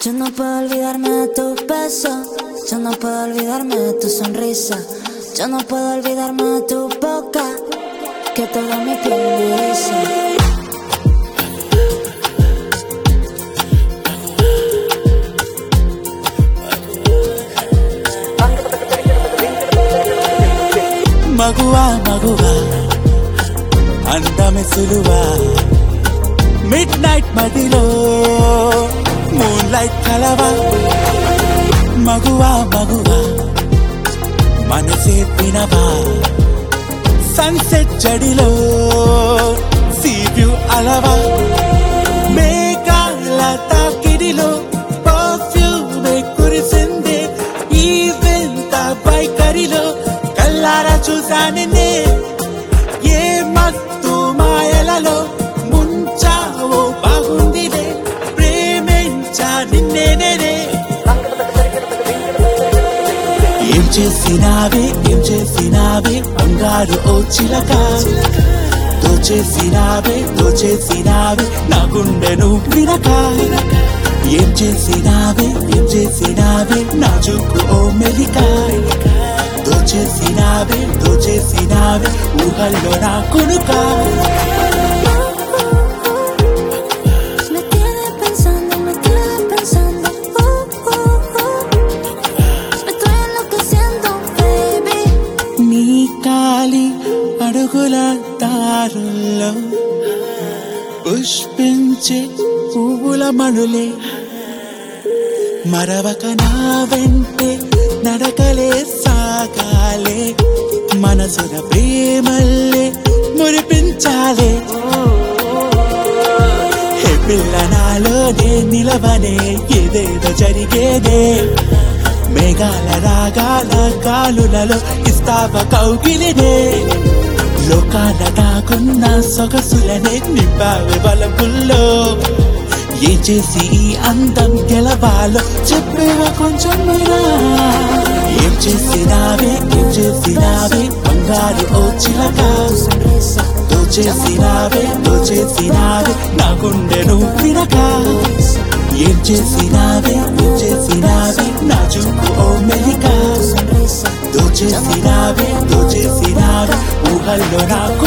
Yo no puedo olvidarme de tus besos. Yo no puedo olvidarme de tu sonrisa. Yo no puedo olvidarme de tu boca. Que toda mi piel me eriza. మగువా మగువా అందమే సులువా midnight మదిలో moonlight కలవా మగువా మగువా మనసే వినవా సన్సెట్ జడిలో సీ వ్యూ అలవా మేఘాల తాకిడిలో పర్ఫ్యూమే కురిసిందే ఈ వింత బైకరిలో కల్లారా చూసానే ఏ మత్తు మాయలలో ముంచావో బాగుందిలే ప్రేమించా నిన్నే నేనే ఏం చేసినావే ఏం చేసినావే బంగారు ఓ చిలక దోచేసినావే దోచేసినావే నా గుండెను వినక ఏం చేసినావే ఏం చేసినావే నా చూకు ఓ మెలిక దోచేసినావే దోచేసినావే ఊహల్లో నా కొనుక Me tienes pensando, me tienes pensando. Uh, uh, uh. Me estoy enloqueciendo, baby. నీ కాలి అడుగుల దారుల్లో పుష్పించే పువ్వుల మణులే మరవక నా వెంటే నడకలే సాగాలే మనసున ప్రేమల్లే మురిపించాలే హే పిల్ల నాలోనే నిలవనే ఏదేదో జరిగేదే మేఘాల రాగాల గాలులలో ఇస్తావ కౌగిలినే లోకాల దాగున్న సొగసులనే నింపావే బలపుల్లో ఏ చేసి ఈ అందం గెలవాలో చెప్పేవా కొంచెం మీరా ఏం చేసినావే ఏం చేసినావే బంగారు ఓ చిలక Sonrisa, దోచేసినావే దోచేసినావే నా గుండెను వినక ఏం చేసినావే ఏం చేసినావే నా చూపు ఓ మెలిక sonrisa. దోచేసినావే దోచేసినావే ఊహల్లో నా